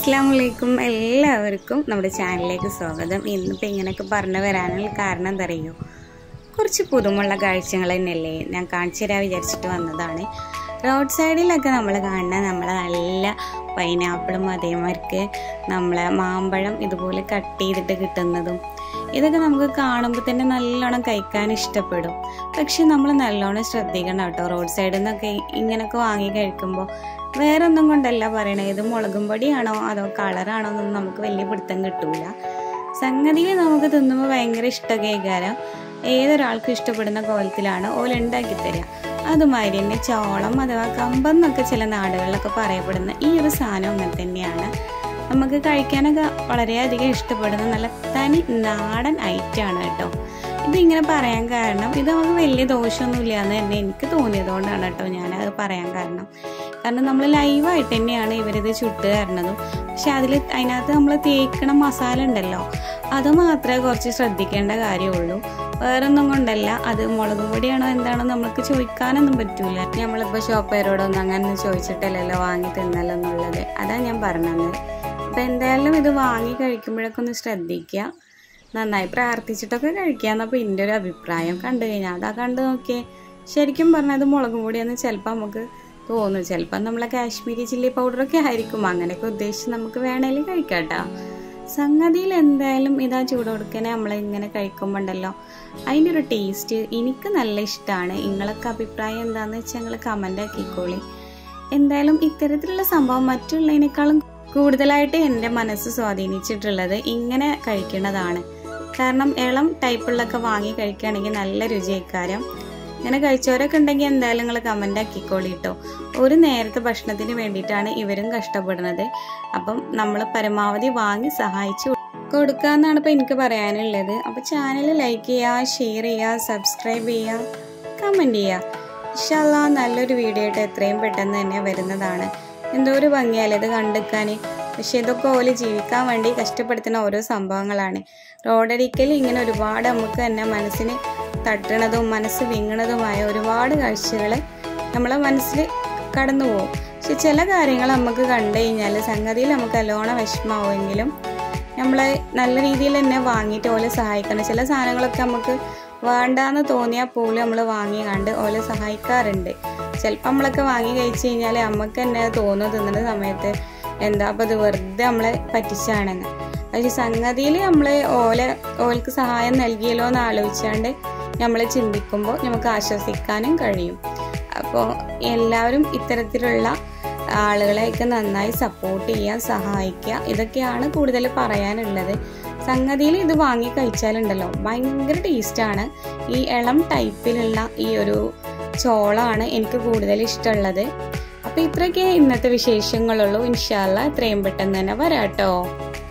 അസ്സാം വലൈക്കും എല്ലാവർക്കും നമ്മുടെ ചാനലിലേക്ക് സ്വാഗതം ഇന്നിപ്പോൾ ഇങ്ങനെയൊക്കെ പറഞ്ഞു വരാനുള്ള കാരണം എന്താ അറിയോ കുറച്ച് പുതുമുള്ള കാഴ്ചകൾ തന്നെയല്ലേ ഞാൻ കാണിച്ചു തരാൻ വിചാരിച്ചിട്ട് വന്നതാണ് റോഡ് സൈഡിലൊക്കെ നമ്മൾ കാണുന്ന നമ്മളെ നല്ല പൈനാപ്പിളും അതേമാതിരിക്ക് നമ്മളെ മാമ്പഴം ഇതുപോലെ കട്ട് ചെയ്തിട്ട് കിട്ടുന്നതും ഇതൊക്കെ നമുക്ക് കാണുമ്പോൾ തന്നെ നല്ലോണം കഴിക്കാൻ ഇഷ്ടപ്പെടും പക്ഷെ നമ്മൾ നല്ലോണം ശ്രദ്ധിക്കണം കേട്ടോ റോഡ് സൈഡിൽ നിന്നൊക്കെ ഇങ്ങനെയൊക്കെ വാങ്ങി കഴിക്കുമ്പോൾ വേറെ ഒന്നും കൊണ്ടല്ല പറയണത് ഇത് മുളകും പൊടിയാണോ അതോ കളറാണോ എന്നൊന്നും നമുക്ക് വലിയ പിടുത്തം കിട്ടൂല സംഗതിയിൽ നമുക്ക് തിന്നുമ്പോൾ ഭയങ്കര ഇഷ്ടകേകാരം ഏതൊരാൾക്കും ഇഷ്ടപ്പെടുന്ന കോലത്തിലാണ് ഓല ഉണ്ടാക്കി തരിക അതുമാതിരി തന്നെ ചോളം അഥവാ കമ്പെന്നൊക്കെ ചില നാടുകളിലൊക്കെ പറയപ്പെടുന്ന ഈ ഒരു സാധനം അങ്ങനെ തന്നെയാണ് നമുക്ക് കഴിക്കാനൊക്കെ വളരെയധികം ഇഷ്ടപ്പെടുന്ന നല്ല തനി നാടൻ ഐറ്റമാണ് കേട്ടോ ഇതിങ്ങനെ പറയാൻ കാരണം ഇത് നമുക്ക് വലിയ ദോഷമൊന്നുമില്ല എന്ന് തന്നെ എനിക്ക് തോന്നിയതുകൊണ്ടാണ് കേട്ടോ ഞാനത് പറയാൻ കാരണം കാരണം നമ്മൾ ലൈവായിട്ട് തന്നെയാണ് ഇവരിത് ചുട്ട് തരണതും പക്ഷെ അതിൽ അതിനകത്ത് നമ്മൾ തേക്കണ മസാല ഉണ്ടല്ലോ അത് മാത്രമേ കുറച്ച് ശ്രദ്ധിക്കേണ്ട കാര്യമുള്ളൂ വേറൊന്നും കൊണ്ടല്ല അത് മുളകും പൊടിയാണോ എന്താണോ നമുക്ക് ചോദിക്കാനൊന്നും പറ്റൂല നമ്മളിപ്പോൾ ഷോപ്പേരോടൊന്നും അങ്ങനെ ചോദിച്ചിട്ടല്ലല്ലോ വാങ്ങി തിന്നല്ലോ എന്നുള്ളത് അതാ ഞാൻ പറഞ്ഞത് അപ്പം എന്തായാലും ഇത് വാങ്ങി കഴിക്കുമ്പോഴൊക്കെ ഒന്ന് ശ്രദ്ധിക്കുക നന്നായി പ്രാർത്ഥിച്ചിട്ടൊക്കെ കഴിക്കാന്നപ്പോൾ എൻ്റെ ഒരു അഭിപ്രായം കണ്ടു കഴിഞ്ഞാൽ അതാ കണ്ടു നോക്കിയേ ശരിക്കും പറഞ്ഞാൽ അത് മുളകും പൊടിയെന്ന് ചിലപ്പോൾ നമുക്ക് തോന്നും ചിലപ്പോൾ നമ്മളെ കാശ്മീരി ചില്ലി പൗഡറൊക്കെ ആയിരിക്കും അങ്ങനെയൊക്കെ ഉദ്ദേശിച്ച് നമുക്ക് വേണേലും കഴിക്കാട്ടോ സംഗതിയിൽ എന്തായാലും ഇതാ ചൂടോടുക്കനെ നമ്മളിങ്ങനെ കഴിക്കുമ്പോണ്ടല്ലോ അതിൻ്റെ ഒരു ടേസ്റ്റ് എനിക്ക് നല്ല ഇഷ്ടമാണ് നിങ്ങളൊക്കെ അഭിപ്രായം എന്താണെന്ന് വെച്ചാൽ നിങ്ങൾ കമൻ്റ് ആക്കിക്കോളി എന്തായാലും ഇത്തരത്തിലുള്ള സംഭവം മറ്റുള്ളതിനേക്കാളും കൂടുതലായിട്ട് എൻ്റെ മനസ്സ് സ്വാധീനിച്ചിട്ടുള്ളത് ഇങ്ങനെ കഴിക്കുന്നതാണ് കാരണം ഇളം ടൈപ്പുള്ളൊക്കെ വാങ്ങി കഴിക്കുകയാണെങ്കിൽ നല്ല രുചിക്കാരം ഇങ്ങനെ കഴിച്ചവരൊക്കെ ഉണ്ടെങ്കിൽ എന്തായാലും നിങ്ങൾ കമൻ്റ് ആക്കിക്കോളി കേട്ടോ ഒരു നേരത്തെ ഭക്ഷണത്തിന് വേണ്ടിയിട്ടാണ് ഇവരും കഷ്ടപ്പെടുന്നത് അപ്പം നമ്മൾ പരമാവധി വാങ്ങി സഹായിച്ചു കൊടുക്കുക എന്നാണ് ഇപ്പോൾ എനിക്ക് പറയാനുള്ളത് അപ്പോൾ ചാനൽ ലൈക്ക് ചെയ്യുക ഷെയർ ചെയ്യുക സബ്സ്ക്രൈബ് ചെയ്യുക കമൻറ്റ് ചെയ്യുക ഇൻഷാല്ല നല്ലൊരു വീഡിയോ ആയിട്ട് എത്രയും പെട്ടെന്ന് തന്നെ വരുന്നതാണ് എന്തോ ഒരു ഭംഗിയല്ലേ ഇത് കണ്ടെക്കാൻ പക്ഷെ ഇതൊക്കെ ഓല് ജീവിക്കാൻ വേണ്ടി കഷ്ടപ്പെടുത്തുന്ന ഓരോ സംഭവങ്ങളാണ് റോഡരിക്കൽ ഇങ്ങനെ ഒരുപാട് നമുക്ക് തന്നെ മനസ്സിന് തട്ടണതും മനസ്സ് വിങ്ങണതുമായ ഒരുപാട് കാഴ്ചകൾ നമ്മളെ മനസ്സിൽ കടന്നു പോകും പക്ഷെ ചില കാര്യങ്ങൾ നമുക്ക് കണ്ടു കഴിഞ്ഞാൽ സംഗതിയിൽ നമുക്ക് നല്ലോണം വിഷമാവുമെങ്കിലും നമ്മളെ നല്ല രീതിയിൽ തന്നെ വാങ്ങിയിട്ട് ഓലെ സഹായിക്കണം ചില സാധനങ്ങളൊക്കെ നമുക്ക് വേണ്ടാന്ന് തോന്നിയാൽ പോലും നമ്മൾ വാങ്ങി കണ്ട് ഓലെ സഹായിക്കാറുണ്ട് ചിലപ്പോൾ നമ്മളൊക്കെ വാങ്ങി കഴിച്ചു കഴിഞ്ഞാൽ നമുക്ക് തന്നെ തോന്നും തിന്നുന്ന സമയത്ത് എന്താ അപ്പോൾ ഇത് വെറുതെ നമ്മളെ പറ്റിച്ചാണെന്ന് പക്ഷെ സംഗതിയിൽ നമ്മൾ ഓല ഓൽക്ക് സഹായം നൽകിയല്ലോ എന്ന് ആലോചിച്ചാണ്ട് നമ്മൾ ചിന്തിക്കുമ്പോൾ നമുക്ക് ആശ്വസിക്കാനും കഴിയും അപ്പോൾ എല്ലാവരും ഇത്തരത്തിലുള്ള ആളുകളെയൊക്കെ നന്നായി സപ്പോർട്ട് ചെയ്യുക സഹായിക്കുക ഇതൊക്കെയാണ് കൂടുതൽ പറയാനുള്ളത് സംഗതിയിൽ ഇത് വാങ്ങി കഴിച്ചാലുണ്ടല്ലോ ഭയങ്കര ടേസ്റ്റാണ് ഈ ഇളം ടൈപ്പിലുള്ള ഈ ഒരു ചോളമാണ് എനിക്ക് കൂടുതൽ ഇഷ്ടമുള്ളത് അപ്പോൾ ഇത്രയൊക്കെ ഇന്നത്തെ വിശേഷങ്ങളുള്ളൂ ഇൻഷാല്ല എത്രയും പെട്ടെന്ന് തന്നെ വരാട്ടോ